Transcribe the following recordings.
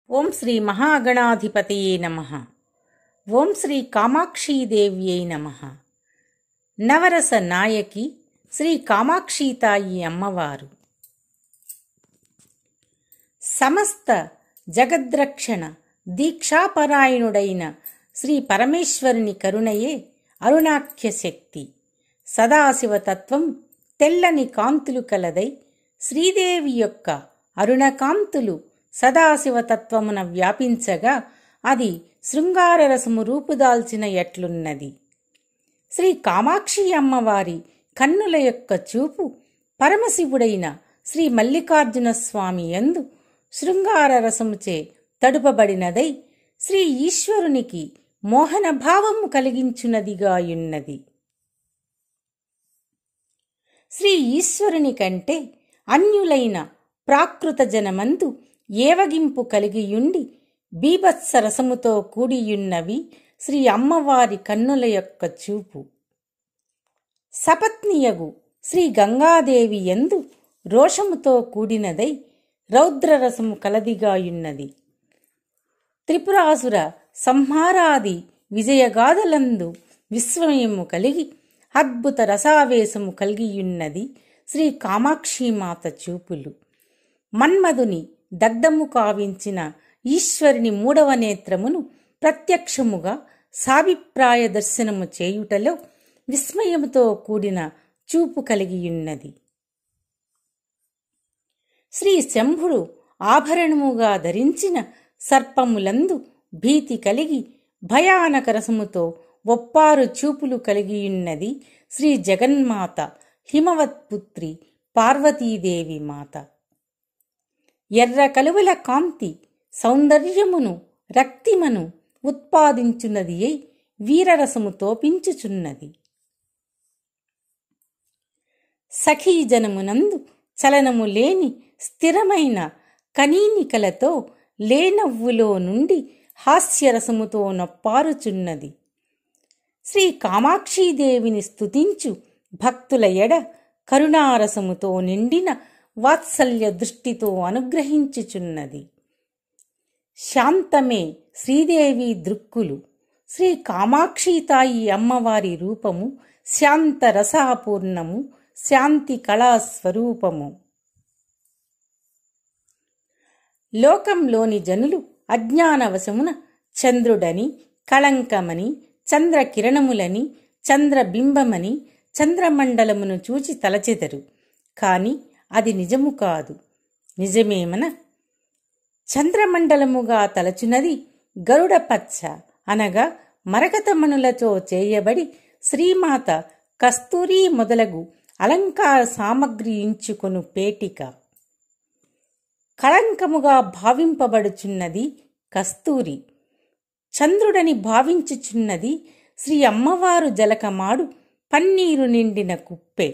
ఓం శ్రీ మహాగణాధిపతయే నమ ఓం శ్రీ కామాక్షీదేవ్యై నమ నవరస నాయకి శ్రీ కామాక్షీతాయి అమ్మవారు సమస్త జగద్రక్షణ దీక్షాపరాయణుడైన శ్రీ పరమేశ్వరుని కరుణయే అరుణాఖ్య శక్తి సదాశివతత్వం తెల్లని కాంతులు కలదై శ్రీదేవి యొక్క అరుణకాంతులు సదాశివతత్వమున వ్యాపించగా అది శృంగారరసము రూపుదాల్చిన ఎట్లున్నది శ్రీ కామాక్షి అమ్మవారి కన్నుల యొక్క చూపు పరమశివుడైన శ్రీ మల్లికార్జున స్వామి యందు శృంగార రసముచే తడుపబడినదై శ్రీ ఈశ్వరునికి మోహన భావము కలిగించున్నదిగాయున్నది శ్రీ ఈశ్వరుని కంటే అన్యులైన ప్రాకృత జనమందు ఏవగింపు కలిగియుండి బీభత్స రసముతో కూడియున్నవి శ్రీ అమ్మవారి కన్నుల యొక్క చూపు సపత్నియగు శ్రీ గంగాదేవి ఎందు రోషముతో కూడినదై రౌద్రరసము కలదిగాయున్నది త్రిపురాసుర సంహారాది విజయగాథలందు విస్మయము కలిగి అద్భుత రసావేశము కలిగియున్నది శ్రీ కామాక్షీమాత చూపులు మన్మధుని దగ్ధము కావించిన ఈశ్వరుని మూడవ నేత్రమును ప్రత్యక్షముగా సాభిప్రాయ దర్శనము చేయుటలో విస్మయముతో కూడిన చూపు కలిగియున్నది శ్రీ శంభుడు ఆభరణముగా ధరించిన సర్పములందు భీతి కలిగి భయానక రసముతో ఒప్పారు చూపులు కలిగియున్నది శ్రీ జగన్మాత హిమవత్పుత్రి పార్వతీదేవి మాత ఎర్ర కలువల కాంతి సౌందర్యమును రక్తిమను ఉత్పాదించున్నది అయి వీరరసము తోపించుచున్నది సఖీజనమునందు చలనము లేని స్థిరమైన కనీనికలతో లేనవ్వులో నుండి హాస్యరసముతో నొప్పారుచున్నది శ్రీ కామాక్షీదేవిని స్తుతించు భక్తుల ఎడ కరుణారసముతో నిండిన వాత్సల్య దృష్టితో అనుగ్రహించుచున్నది శాంతమే శ్రీదేవి దృక్కులు శ్రీ కామాక్షీతాయి అమ్మవారి రూపము శాంత రసాపూర్ణము శాంతి కళాస్వరూపము లోకంలోని జనులు అజ్ఞానవశమున చంద్రుడని కళంకమని చంద్రకిరణములని చంద్రబింబమని చంద్రమండలమును చూచి తలచెదరు కాని అది నిజము కాదు నిజమేమన చంద్రమండలముగా తలచున్నది గరుడపచ్చ అనగా మరకతమణులతో చేయబడి శ్రీమాత కస్తూరి మొదలగు అలంకార సామగ్రి ఇంచుకొను పేటిక కళంకముగా భావింపబడుచున్నది కస్తూరి చంద్రుడని భావించుచున్నది శ్రీ అమ్మవారు జలకమాడు పన్నీరు నిండిన కుప్పే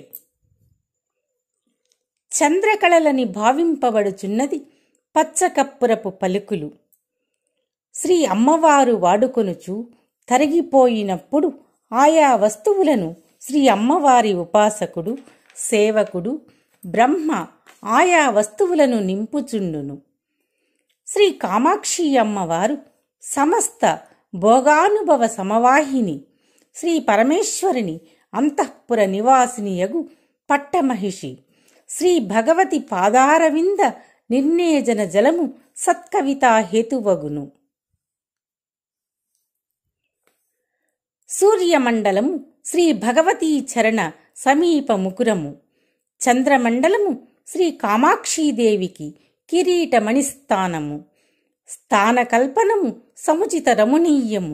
చంద్రకళలని భావింపబడుచున్నది పచ్చకప్పురపు పలుకులు శ్రీ అమ్మవారు వాడుకొనుచు తరిగిపోయినప్పుడు ఆయా వస్తువులను శ్రీ అమ్మవారి ఉపాసకుడు సేవకుడు బ్రహ్మ ఆయా వస్తువులను నింపుచుండును శ్రీ కామాక్షి అమ్మవారు సమస్త భోగానుభవ సమవాహిని శ్రీ పరమేశ్వరుని అంతఃపుర నివాసినియగు పట్టమహిషి శ్రీ భగవతి పాదారవింద నిర్ణేజన జలము సత్కవితా హేతువగును సూర్యమండలము శ్రీ భగవతీ చరణ సమీప ముకురము చంద్రమండలము శ్రీ కామాక్షీదేవికి కిరీటమణిస్థానము స్థానకల్పనము సముచిత రమణీయము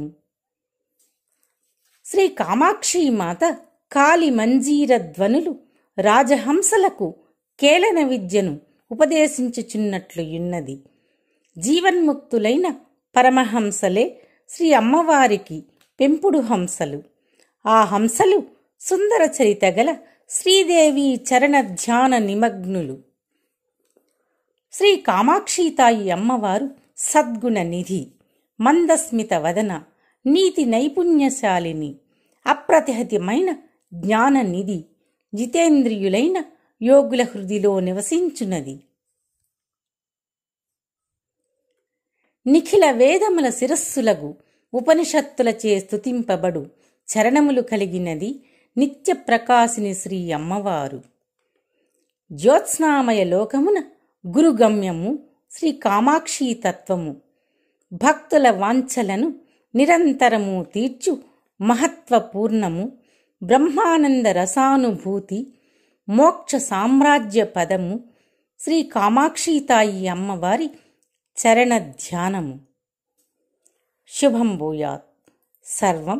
శ్రీ కామాక్షీమాత కాలి మంజీర ధ్వనులు రాజహంసలకు కేలన విద్యను ఉపదేశించుచున్నట్లు యున్నది జీవన్ముక్తులైన పరమహంసలే శ్రీ అమ్మవారికి పెంపుడు హంసలు ఆ హంసలు సుందర చరిత గల శ్రీదేవి చరణ ధ్యాన నిమగ్నులు శ్రీ కామాక్షీతాయి అమ్మవారు సద్గుణ నిధి మందస్మిత వదన నీతి నైపుణ్యశాలిని అప్రతిహతమైన జ్ఞాన నిధి జితేంద్రియులైన యోగుల హృదిలో నివసించున్నది నిఖిల వేదముల శిరస్సులగు ఉపనిషత్తులచే స్తుతింపబడు చరణములు కలిగినది నిత్య ప్రకాశిని శ్రీ అమ్మవారు జ్యోత్స్నామయ లోకమున గురుగమ్యము శ్రీ కామాక్షీ తత్వము భక్తుల వాంఛలను నిరంతరము తీర్చు మహత్వపూర్ణము బ్రహ్మానంద రసానుభూతి మోక్ష సామ్రాజ్య పదము శ్రీ కామాక్షీతాయి అమ్మవారి చరణ ధ్యానము శుభం భూయాత్ సర్వం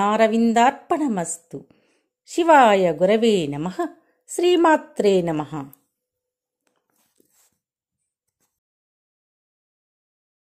శ్రీమాతృచరణారవిందార్పణమస్తు శివాయ గురవే నమ శ్రీమాత్రే నమః